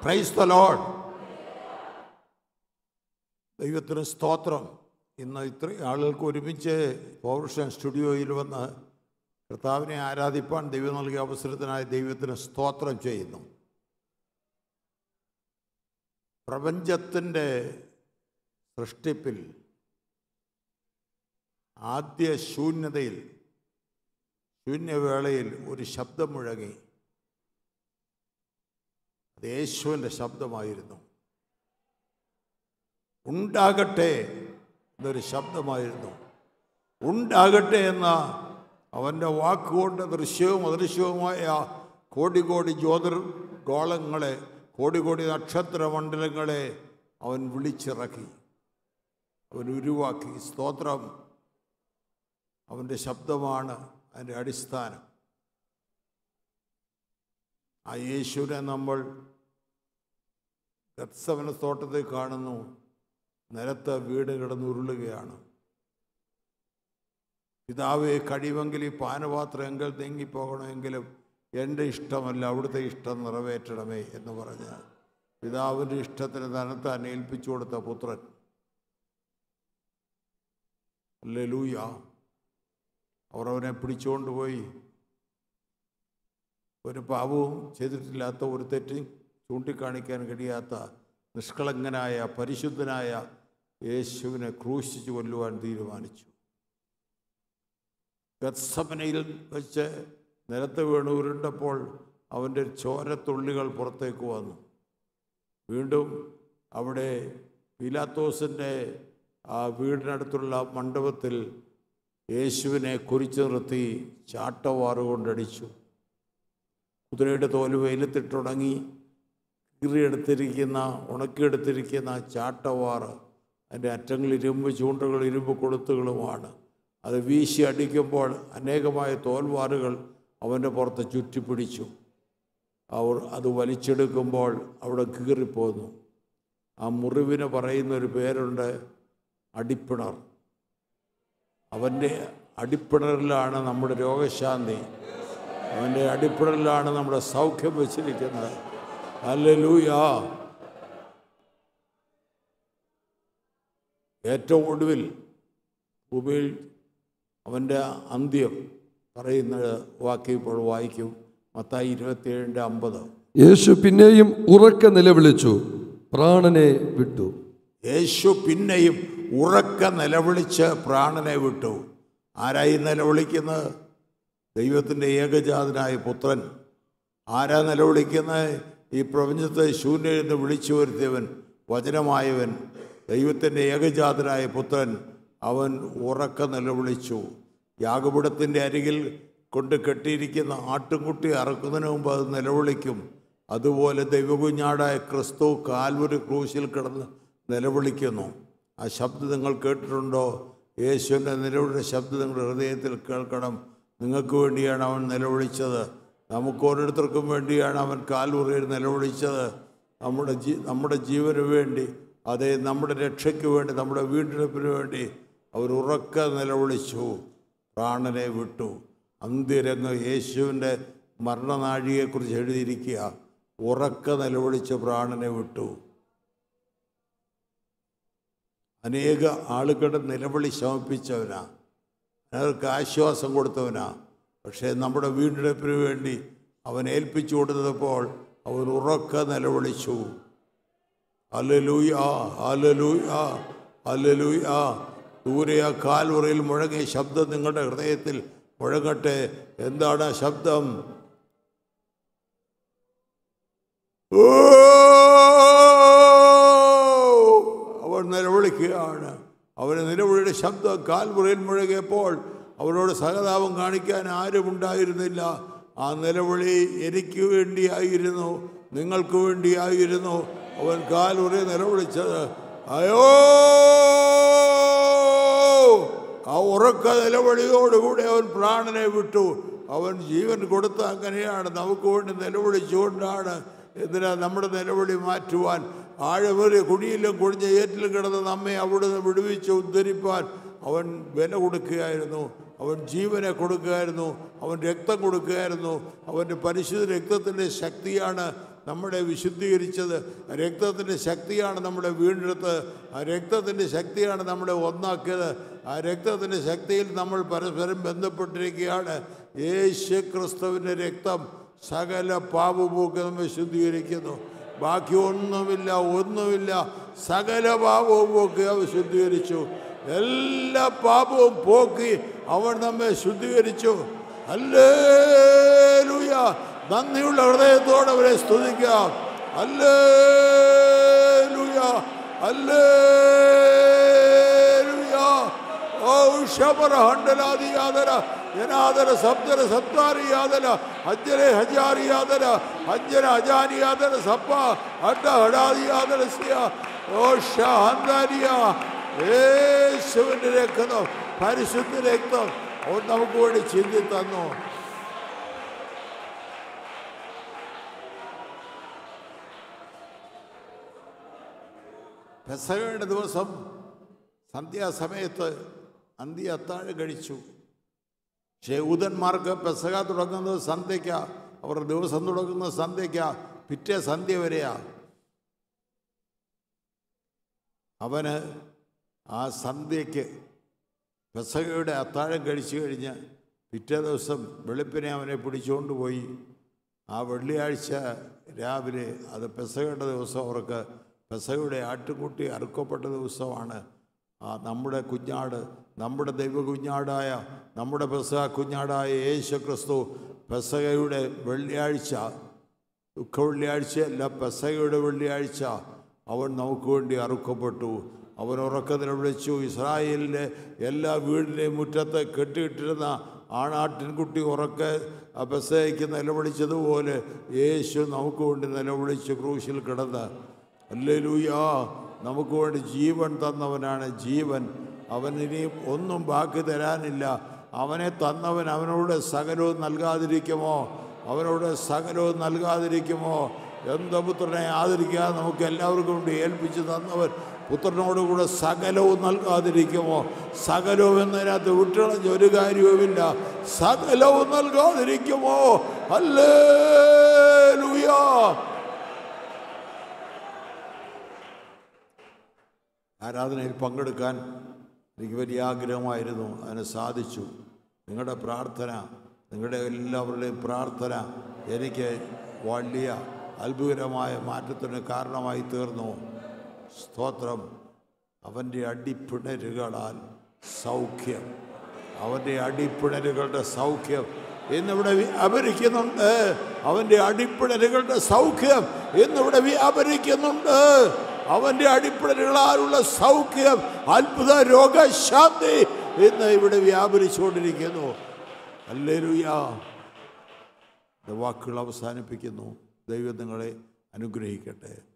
praise the load ദൈവത്തിന് സ്തോത്രം ഇന്ന് ഇത്ര ആളുകൾക്ക് ഒരുമിച്ച് പൗരുഷൻ സ്റ്റുഡിയോയിൽ വന്ന് കർത്താവിനെ ആരാധിപ്പാൻ ദൈവം നൽകിയ അവസരത്തിനായി ദൈവത്തിന് സ്തോത്രം ചെയ്യുന്നു പ്രപഞ്ചത്തിൻ്റെ സൃഷ്ടിപ്പിൽ ആദ്യ ശൂന്യതയിൽ ശൂന്യവേളയിൽ ഒരു ശബ്ദം മുഴങ്ങി അത് യേശുവിൻ്റെ ശബ്ദമായിരുന്നു ഉണ്ടാകട്ടെ എന്നൊരു ശബ്ദമായിരുന്നു ഉണ്ടാകട്ടെ എന്ന അവൻ്റെ വാക്കുകൊണ്ട് ദൃശ്യവും അദൃശ്യവുമായ കോടി കോടി ജ്യോതിർ ഗോളങ്ങളെ കോടി കോടി നക്ഷത്ര മണ്ഡലങ്ങളെ അവൻ വിളിച്ചിറക്കി അവൻ ഉരുവാക്കി സ്തോത്രം അവൻ്റെ ശബ്ദമാണ് അതിൻ്റെ അടിസ്ഥാനം ആ യേശുവിനെ നമ്മൾ ഗത്സവന തോട്ടത്തിൽ കാണുന്നു നിലത്ത് വീട് കിടന്ന് ഉരുളുകയാണ് പിതാവെ കഴിവെങ്കിൽ ഈ പാനപാത്രം എങ്കിൽ നീങ്ങിപ്പോകണമെങ്കിലും എൻ്റെ ഇഷ്ടമല്ല അവിടുത്തെ ഇഷ്ടം നിറവേറ്റണമേ എന്ന് പറഞ്ഞ് പിതാവിൻ്റെ ഇഷ്ടത്തിന് തനത്താൻ ഏൽപ്പിച്ചു കൊടുത്ത പുത്രൻ ലൂയ അവർ അവനെ പിടിച്ചുകൊണ്ടുപോയി ഒരു പാപവും ചെയ്തിട്ടില്ലാത്ത ഒരു തെറ്റും ചൂണ്ടിക്കാണിക്കാൻ കഴിയാത്ത നിഷ്കളങ്കനായ പരിശുദ്ധനായ യേശുവിനെ ക്രൂശിച്ചു കൊല്ലുവാൻ തീരുമാനിച്ചു ഗത്സമനയിൽ വെച്ച് നിലത്ത് വീണ് ഉരുണ്ടപ്പോൾ അവൻ്റെ ചോരത്തുള്ളികൾ പുറത്തേക്ക് വന്നു വീണ്ടും അവിടെ പീലാത്തോസിൻ്റെ ആ വീടിനടുത്തുള്ള മണ്ഡപത്തിൽ യേശുവിനെ കുരിച്ചു നിർത്തി ചാട്ടവാറ് കൊണ്ടടിച്ചു കുതിരയുടെ തോല് വെയിലത്തിട്ടുണങ്ങി കീറിയെടുത്തിരിക്കുന്ന ഉണക്കിയെടുത്തിരിക്കുന്ന ചാട്ടവാറ് അതിൻ്റെ അറ്റങ്ങൾ ഇരുമ്പ് ചൂണ്ടകൾ ഇരുമ്പ് കൊളുത്തുകളുമാണ് അത് വീശി അടിക്കുമ്പോൾ അനേകമായ തോൽവാറുകൾ അവൻ്റെ പുറത്ത് ചുറ്റിപ്പിടിച്ചു അവർ അത് വലിച്ചെടുക്കുമ്പോൾ അവിടെ കീറിപ്പോന്നു ആ മുറിവിന് പറയുന്ന ഒരു പേരുണ്ട് അടിപ്പിണർ അവൻ്റെ അടിപ്പിണറിലാണ് നമ്മുടെ രോഗശാന്തി അവൻ്റെ അടിപ്പിണറിലാണ് നമ്മുടെ സൗഖ്യം വെച്ചിരിക്കുന്നത് അല്ലൂയാ ഏറ്റവും ഒടുവിൽ ഭൂമിയിൽ അവൻ്റെ അന്ത്യം പറയുന്ന വാക്യം ഇപ്പോൾ വായിക്കും മത്തായി ഇരുപത്തിയേഴിൻ്റെ അമ്പത് യേശു പിന്നെയും ഉറക്കെ നിലവിളിച്ചു പ്രാണനെ വിട്ടു യേശു പിന്നെയും ഉറക്ക നിലവിളിച്ച് പ്രാണനെ വിട്ടു ആരായി നിലവിളിക്കുന്നത് ദൈവത്തിൻ്റെ ഏകജാതനായ പുത്രൻ ആരാ നിലവിളിക്കുന്നത് ഈ പ്രപഞ്ചത്തെ ശൂന്യയിൽ നിന്ന് വിളിച്ചു വരുത്തിയവൻ വചനമായവൻ ദൈവത്തിൻ്റെ ഏകജാതനായ പുത്രൻ അവൻ ഉറക്ക നിലവിളിച്ചു യാഗപുടത്തിൻ്റെ അരികിൽ കൊണ്ട് കെട്ടിയിരിക്കുന്ന ആട്ടുംകുട്ടി അറക്കുന്നതിന് മുമ്പ് അത് നിലവിളിക്കും അതുപോലെ ദൈവകുഞ്ഞാടായ ക്രിസ്തു കാൽവരി ക്രൂശിൽ കിടന്ന് നിലവിളിക്കുന്നു ആ ശബ്ദം നിങ്ങൾ കേട്ടിട്ടുണ്ടോ യേശുവിൻ്റെ നിലവിളിയുടെ ശബ്ദം നിങ്ങളുടെ ഹൃദയത്തിൽ കേൾക്കണം നിങ്ങൾക്ക് വേണ്ടിയാണ് അവൻ നിലവിളിച്ചത് നമുക്ക് ഓരോരുത്തർക്കും വേണ്ടിയാണ് അവൻ കാൽമുറിയിൽ നിലവിളിച്ചത് നമ്മുടെ ജീ നമ്മുടെ ജീവന് വേണ്ടി അതേ നമ്മുടെ രക്ഷയ്ക്ക് വേണ്ടി നമ്മുടെ വീണ്ടെടുപ്പിന് വേണ്ടി അവർ ഉറക്ക നിലവിളിച്ചു പ്രാണനെ വിട്ടു അന്ത്യരംഗം യേശുവിൻ്റെ മരണനാഴികയെക്കുറിച്ച് എഴുതിയിരിക്കുക ഉറക്ക നിലവിളിച്ച് പ്രാണനെ വിട്ടു അനേക ആളുകളുടെ നിലവിളി ശമിപ്പിച്ചവനാ അവർക്ക് ആശ്വാസം കൊടുത്തവനാ പക്ഷേ നമ്മുടെ വീണ്ടെടുപ്പിന് വേണ്ടി അവൻ ഏൽപ്പിച്ചു കൊടുത്തപ്പോൾ അവൻ ഉറക്ക നിലവിളിച്ചു അലലൂയ അലലൂയ അലലൂയ ദൂരെ ആ കാൽമുറയിൽ മുഴങ്ങിയ ശബ്ദം നിങ്ങളുടെ ഹൃദയത്തിൽ മുഴങ്ങട്ടെ എന്താണ് ആ ശബ്ദം ഓ അവൻ നിലവിളിക്കുകയാണ് അവന് നിലവിളിയുടെ ശബ്ദം കാൽമുറയിൽ മുഴകിയപ്പോൾ അവനോട് സഹതാപം കാണിക്കാൻ ആരുമുണ്ടായിരുന്നില്ല ആ നിലവിളി എനിക്ക് വേണ്ടിയായിരുന്നു നിങ്ങൾക്ക് വേണ്ടിയായിരുന്നു അവൻ കാൽമുറി നിലവിളിച്ചത് അയോ ആ ഉറക്ക നിലവിളിയോടുകൂടി അവൻ പ്രാണനെ വിട്ടു അവൻ ജീവൻ കൊടുത്ത അങ്ങനെയാണ് നമുക്ക് വേണ്ടി നിലവിളിച്ചുകൊണ്ടാണ് എന്തിനാ നമ്മുടെ നിലവിളി മാറ്റുവാൻ ആഴമേറിയ കുഴിയിലും കുഴിഞ്ഞ ഏറ്റിലും കിടന്ന് നമ്മെ അവിടുന്ന് വിടുവിച്ച് ഉദ്ധരിപ്പാൻ അവൻ വില കൊടുക്കുകയായിരുന്നു അവൻ ജീവനെ കൊടുക്കുകയായിരുന്നു അവൻ രക്തം കൊടുക്കുകയായിരുന്നു അവൻ്റെ പരിശുദ്ധ രക്തത്തിൻ്റെ ശക്തിയാണ് നമ്മളെ വിശുദ്ധീകരിച്ചത് ആ രക്തത്തിൻ്റെ ശക്തിയാണ് നമ്മളെ വീണ്ടെടുത്ത് ആ രക്തത്തിൻ്റെ ശക്തിയാണ് നമ്മളെ ഒന്നാക്കിയത് ആ രക്തത്തിൻ്റെ ശക്തിയിൽ നമ്മൾ പരസ്പരം ബന്ധപ്പെട്ടിരിക്കുകയാണ് യേശു ക്രിസ്തുവിൻ്റെ രക്തം സകല പാപമൊക്കെ നമ്മെ ശുദ്ധീകരിക്കുന്നു ബാക്കി ഒന്നുമില്ല ഒന്നുമില്ല സകല പാപവും പോക്കി അവൻ ശുദ്ധീകരിച്ചു എല്ലാ പാപവും പോക്കി അവൻ നമ്മെ ശുദ്ധീകരിച്ചു അല്ലേലൂയ നന്ദിയുള്ള ഹൃദയത്തോടെ അവരെ സ്തുതിക്കാം അല്ലേലൂയ അല്ലേലൂയ ഓ ಶಬರ ಹಂಡಲಾದಿಯಾದರ ಏನಾದರ ಸಪ್ತರ ಸಪ್ತಾರಿಯಾದರ ಅಜ್ಜರೆ ಹಜಾರಿಯಾದರ ಅಜ್ಜರ ಅಜಾನಿಯಾದರ ಸಪ್ಪ ಅಡ್ಡ ಹಡಾದಿಯಾದರ ಸಿಯ ഓ ഷാന്താരിയ യേശുവിൻ്റെ രക്തം പരിശുദ്ധ രക്തം അവൻ നമുക്ക് വേണ്ടി ചിന്തി തന്നു പെസകയുടെ ദിവസം സന്ധ്യാസമയത്ത് അന്ത്യ അത്താഴം കഴിച്ചു പക്ഷേ യൂതന്മാർക്ക് പെസക തുടങ്ങുന്നത് സന്ധ്യയ്ക്ക അവർ ദിവസം തുടങ്ങുന്നത് സന്ധ്യയ്ക്ക പിറ്റേ സന്ധ്യ വരെയാ അവന് ആ സന്ധ്യയ്ക്ക് പെസകയുടെ അത്താഴം കഴിച്ചു കഴിഞ്ഞ് പിറ്റേ ദിവസം വെളുപ്പിനെ അവനെ പിടിച്ചുകൊണ്ട് പോയി ആ വെള്ളിയാഴ്ച രാവിലെ അത് പെസകയുടെ ദിവസം അവർക്ക് പെസകയുടെ ആട്ടുകുട്ടി അറുക്കപ്പെട്ട ദിവസമാണ് ആ നമ്മുടെ കുഞ്ഞാട് നമ്മുടെ ദൈവ കുഞ്ഞാടായ നമ്മുടെ പെസക കുഞ്ഞാടായ യേശു ക്രിസ്തു പെസകയുടെ വെള്ളിയാഴ്ച ദുഃഖ വെള്ളിയാഴ്ചയല്ല പെസകയുടെ വെള്ളിയാഴ്ച അവൻ നമുക്ക് വേണ്ടി അറുക്കപ്പെട്ടു അവൻ ഉറക്കത്തിൽ വിളിച്ചു ഇസ്രായേലിലെ എല്ലാ വീടിൻ്റെയും മുറ്റത്ത് കെട്ടിയിട്ടിരുന്ന ആണാട്ടിൻകുട്ടി ഉറക്കെ ആ പെസയ്ക്ക് നിലവിളിച്ചതുപോലെ യേശു നമുക്ക് വേണ്ടി നിലവിളിച്ച് ക്രൂശിൽ കിടന്ന് അല്ലേലൂയാ നമുക്ക് വേണ്ടി ജീവൻ തന്നവനാണ് ജീവൻ അവൻ ഇനിയും ഒന്നും ബാക്കി തരാനില്ല അവനെ തന്നവൻ അവനോട് സകലവും നൽകാതിരിക്കുമോ അവനോട് സകലവും നൽകാതിരിക്കുമോ എന്ത പുത്രനെ ആദരിക്കാതെ നമുക്ക് എല്ലാവർക്കും വേണ്ടി ഏൽപ്പിച്ച് തന്നവൻ പുത്രനോടുകൂടെ സകലവും നൽകാതിരിക്കുമോ സകലവും എന്നതിനകത്ത് വിട്ടുകളഞ്ഞ ഒരു കാര്യവുമില്ല സകലവും നൽകാതിരിക്കുമോ അല്ലേ ആരാധനയിൽ പങ്കെടുക്കാൻ എനിക്ക് വലിയ ആഗ്രഹമായിരുന്നു അതിന് സാധിച്ചു നിങ്ങളുടെ പ്രാർത്ഥന നിങ്ങളുടെ എല്ലാവരുടെയും പ്രാർത്ഥന എനിക്ക് വലിയ അത്ഭുതകരമായ മാറ്റത്തിന് കാരണമായി തീർന്നു സ്തോത്രം അവൻ്റെ അടിപ്പിണരുകളാൽ സൗഖ്യം അവൻ്റെ അടിപ്പിണരുകളുടെ സൗഖ്യം ഇന്നിവിടെ വ്യാപരിക്കുന്നുണ്ട് അവൻ്റെ അടിപ്പിണരുകളുടെ സൗഖ്യം ഇന്നിവിടെ വ്യാപരിക്കുന്നുണ്ട് അവൻ്റെ അടിപ്പിണരുകളാലുള്ള സൗഖ്യം അത്ഭുത രോഗശാന്തി ഇന്ന് ഇവിടെ വ്യാപരിച്ചുകൊണ്ടിരിക്കുന്നു അല്ലേലുയാ വാക്കുകൾ അവസാനിപ്പിക്കുന്നു ദൈവം നിങ്ങളെ അനുഗ്രഹിക്കട്ടെ